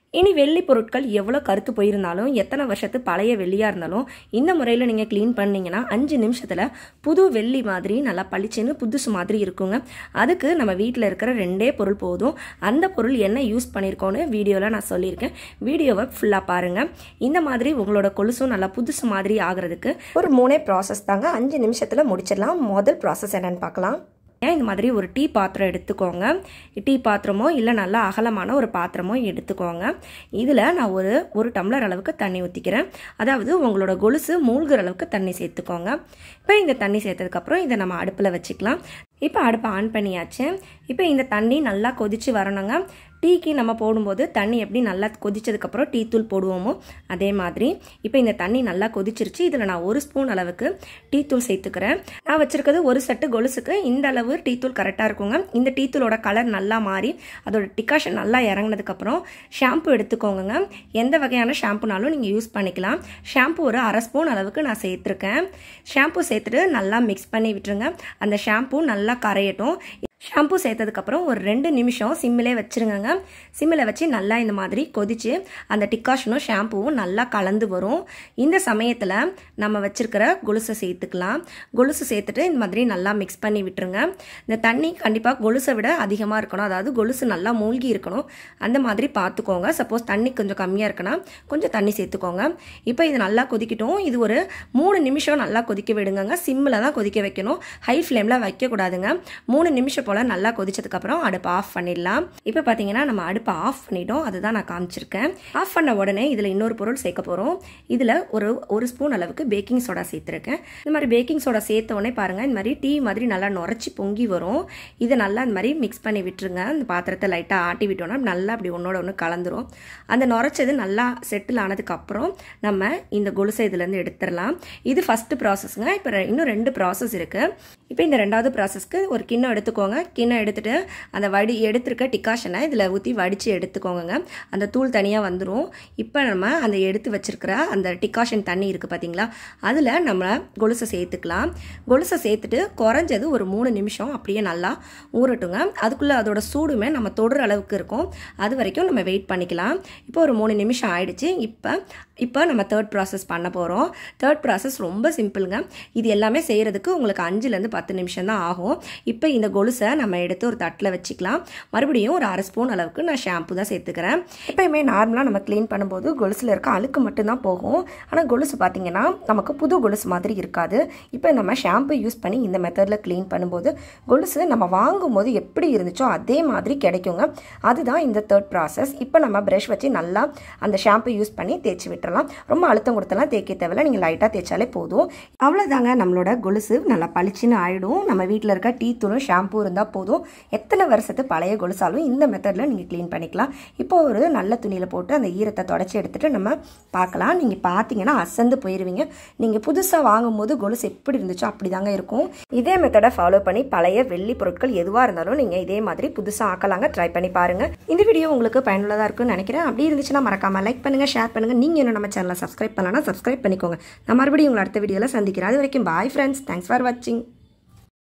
இனி வெள்ளி பொருட்கள் எவ்வளோ கருத்து போயிருந்தாலும் எத்தனை வருஷத்து பழைய வெள்ளியாக இருந்தாலும் இந்த முறையில் நீங்கள் க்ளீன் பண்ணீங்கன்னா அஞ்சு நிமிஷத்தில் புது வெள்ளி மாதிரி நல்லா பளிச்சுன்னு புதுசு மாதிரி இருக்குங்க அதுக்கு நம்ம வீட்டில் இருக்கிற ரெண்டே பொருள் போதும் அந்த பொருள் என்ன யூஸ் பண்ணியிருக்கோன்னு வீடியோவில் நான் சொல்லியிருக்கேன் வீடியோவை ஃபுல்லாக பாருங்கள் இந்த மாதிரி உங்களோட கொலுசும் நல்லா புதுசு மாதிரி ஆகிறதுக்கு ஒரு மூணே ப்ராசஸ் தாங்க அஞ்சு நிமிஷத்தில் முடிச்சிடலாம் முதல் ப்ராசஸ் என்னன்னு பார்க்கலாம் ஏன் இந்த மாதிரி ஒரு டீ பாத்திரம் எடுத்துக்கோங்க டீ பாத்திரமோ இல்லை நல்லா அகலமான ஒரு பாத்திரமோ எடுத்துக்கோங்க இதில் நான் ஒரு ஒரு டம்ளர் அளவுக்கு தண்ணி ஊற்றிக்கிறேன் அதாவது உங்களோட கொலுசு மூழ்கிற அளவுக்கு தண்ணி சேர்த்துக்கோங்க இப்போ இந்த தண்ணி சேர்த்ததுக்கப்புறம் இதை நம்ம அடுப்பில் வச்சுக்கலாம் இப்போ அடுப்பை ஆன் பண்ணியாச்சு இப்போ இந்த தண்ணி நல்லா கொதித்து வரணுங்க டீக்கு நம்ம போடும்போது தண்ணி எப்படி நல்லா கொதிச்சதுக்கப்புறம் டீ தூள் போடுவோமோ அதே மாதிரி இப்போ இந்த தண்ணி நல்லா கொதிச்சிருச்சு இதில் நான் ஒரு ஸ்பூன் அளவுக்கு டீ தூள் சேர்த்துக்கிறேன் நான் வச்சுருக்கிறது ஒரு செட்டு கொலுசுக்கு இந்த அளவு டீ தூள் கரெக்டாக இருக்குங்க இந்த டீ தூளோட கலர் நல்லா மாறி அதோட டிகாஷன் நல்லா இறங்கினதுக்கப்புறம் ஷாம்பு எடுத்துக்கோங்க எந்த வகையான ஷாம்புனாலும் நீங்கள் யூஸ் பண்ணிக்கலாம் ஷாம்பு ஒரு அரை ஸ்பூன் அளவுக்கு நான் சேர்த்துருக்கேன் ஷாம்பு சேர்த்துட்டு நல்லா மிக்ஸ் பண்ணி விட்டுருங்க அந்த ஷாம்பு நல்லா கரையட்டும் ஷாம்பு சேர்த்ததுக்கப்புறம் ஒரு ரெண்டு நிமிஷம் சிம்மிலே வச்சுருங்கங்க சிம்மில் வச்சு நல்லா இந்த மாதிரி கொதித்து அந்த டிக்காஷனும் ஷாம்புவும் நல்லா கலந்து வரும் இந்த சமயத்தில் நம்ம வச்சுருக்கிற கொலுசை சேர்த்துக்கலாம் கொலுசு சேர்த்துட்டு இந்த மாதிரி நல்லா மிக்ஸ் பண்ணி விட்டுருங்க இந்த தண்ணி கண்டிப்பாக கொலுசை விட அதிகமாக இருக்கணும் அதாவது கொலுசு நல்லா மூழ்கி இருக்கணும் அந்த மாதிரி பார்த்துக்கோங்க சப்போஸ் தண்ணி கொஞ்சம் கம்மியாக இருக்குன்னா கொஞ்சம் தண்ணி சேர்த்துக்கோங்க இப்போ இது நல்லா கொதிக்கட்டும் இது ஒரு மூணு நிமிஷம் நல்லா கொதிக்க விடுங்க சிம்மில் தான் கொதிக்க வைக்கணும் ஹை ஃப்ளேமில் வைக்கக்கூடாதுங்க மூணு நிமிஷம் போல் நல்லா கொதிச்சதுக்கப்புறம் அடுப்பை ஆஃப் பண்ணிடலாம் இப்போ பார்த்தீங்கன்னா நம்ம அடுப்பை ஆஃப் பண்ணிட்டோம் அதுதான் நான் காமிச்சிருக்கேன் ஆஃப் பண்ண உடனே இதில் இன்னொரு பொருள் சேர்க்க போகிறோம் இதில் ஒரு ஒரு ஸ்பூன் அளவுக்கு பேக்கிங் சோடா சேர்த்துருக்கேன் இந்த மாதிரி பேக்கிங் சோடா சேர்த்த உடனே பாருங்கள் இந்த மாதிரி டீ மாதிரி நல்லா நுரைச்சி பொங்கி வரும் இதை நல்லா இந்த மாதிரி மிக்ஸ் பண்ணி விட்டுருங்க அந்த பாத்திரத்தை லைட்டாக ஆட்டி விட்டோம்னா நல்லா அப்படி ஒன்றோட ஒன்று கலந்துரும் அந்த நுரைச்சது நல்லா செட்டில் ஆனதுக்கப்புறம் நம்ம இந்த கொலுசை இதுலேருந்து எடுத்துடலாம் இது ஃபஸ்ட்டு ப்ராசஸ்ங்க இப்போ இன்னும் ரெண்டு ப்ராசஸ் இருக்குது இப்போ இந்த ரெண்டாவது ப்ராசஸ்க்கு ஒரு கிண்ணம் எடுத்துக்கோங்க கிண்ணம் எடுத்துகிட்டு அந்த வடி எடுத்துருக்க டிகாஷனை இதில் ஊற்றி வடித்து எடுத்துக்கோங்க அந்த தூள் தனியாக வந்துடும் இப்போ நம்ம அந்த எடுத்து வச்சுருக்கிற அந்த டிகாஷன் தண்ணி இருக்குது பார்த்தீங்களா அதில் நம்ம கொலுசை சேர்த்துக்கலாம் கொலுசை சேர்த்துட்டு குறைஞ்சது ஒரு மூணு நிமிஷம் அப்படியே நல்லா ஊறட்டுங்க அதுக்குள்ளே அதோட சூடுமே நம்ம தொடுற அளவுக்கு இருக்கும் அது வரைக்கும் நம்ம வெயிட் பண்ணிக்கலாம் இப்போ ஒரு மூணு நிமிஷம் ஆயிடுச்சு இப்போ இப்போ நம்ம தேர்ட் ப்ராசஸ் பண்ண போகிறோம் தேர்ட் ப்ராசஸ் ரொம்ப சிம்பிளுங்க இது எல்லாமே செய்கிறதுக்கு உங்களுக்கு அஞ்சுலேருந்து பத்து நிமிஷம் தான் ஆகும் இப்போ இந்த கொலுசை நம்ம எடுத்து ஒரு தட்டில் வச்சுக்கலாம் மறுபடியும் ஒரு அரை ஸ்பூன் அளவுக்கு நான் ஷாம்பு தான் சேர்த்துக்கிறேன் எப்பயுமே நார்மலாக நம்ம க்ளீன் பண்ணும்போது கொலுசில் இருக்க அழுக்கு மட்டும்தான் போகும் ஆனால் கொலுசு பார்த்தீங்கன்னா நமக்கு புது கொலுசு மாதிரி இருக்காது இப்போ நம்ம ஷாம்பு யூஸ் பண்ணி இந்த மெத்தடில் க்ளீன் பண்ணும்போது கொலுசு நம்ம வாங்கும் போது எப்படி இருந்துச்சோ அதே மாதிரி கிடைக்குங்க அதுதான் இந்த தேர்ட் ப்ராசஸ் இப்போ நம்ம ப்ரஷ் வச்சு நல்லா அந்த ஷாம்பு யூஸ் பண்ணி தேய்ச்சி விட்டுறலாம் ரொம்ப அழுத்தம் கொடுத்தலாம் தேய்க்க தேவையில்ல நீங்கள் லைட்டாக தேய்ச்சாலே போதும் அவ்வளோதாங்க நம்மளோட கொலுசு நல்லா பளிச்சுன்னு ஆகிடும் நம்ம வீட்டில் இருக்க டீ தூளும் ஷாம்பு இருந்தால் போதும் எத்தனை வருஷத்து பழைய கொலுசாலும் இந்த மெத்தடில் நீங்கள் க்ளீன் பண்ணிக்கலாம் இப்போ ஒரு நல்ல துணியில் போட்டு அந்த ஈரத்தை தொடச்சி எடுத்துகிட்டு நம்ம பார்க்கலாம் நீங்கள் பார்த்தீங்கன்னா அசந்து போயிடுவீங்க நீங்கள் புதுசாக வாங்கும்போது கொலுசு எப்படி இருந்துச்சோ அப்படி தாங்க இருக்கும் இதே மெத்தடை ஃபாலோ பண்ணி பழைய வெள்ளி பொருட்கள் எதுவாக இருந்தாலும் நீங்கள் இதே மாதிரி புதுசாக ஆக்கலாங்க ட்ரை பண்ணி பாருங்கள் இந்த வீடியோ உங்களுக்கு பயனுள்ளதாக இருக்கும்னு நினைக்கிறேன் அப்படி இருந்துச்சுன்னா மறக்காமல் லைக் பண்ணுங்கள் ஷேர் பண்ணுங்கள் நீங்கள் இன்னும் நம்ம சேனலை சப்ஸ்கிரைப் பண்ணலன்னா சப்ஸ்கிரைப் பண்ணிக்கோங்க நான் மறுபடியும் உங்களை அடுத்த வீடியோவில் சந்திக்கிறேன் அது வரைக்கும் பாய் ஃப்ரெண்ட்ஸ் தேங்க்ஸ் ஃபார் வாட்சிங்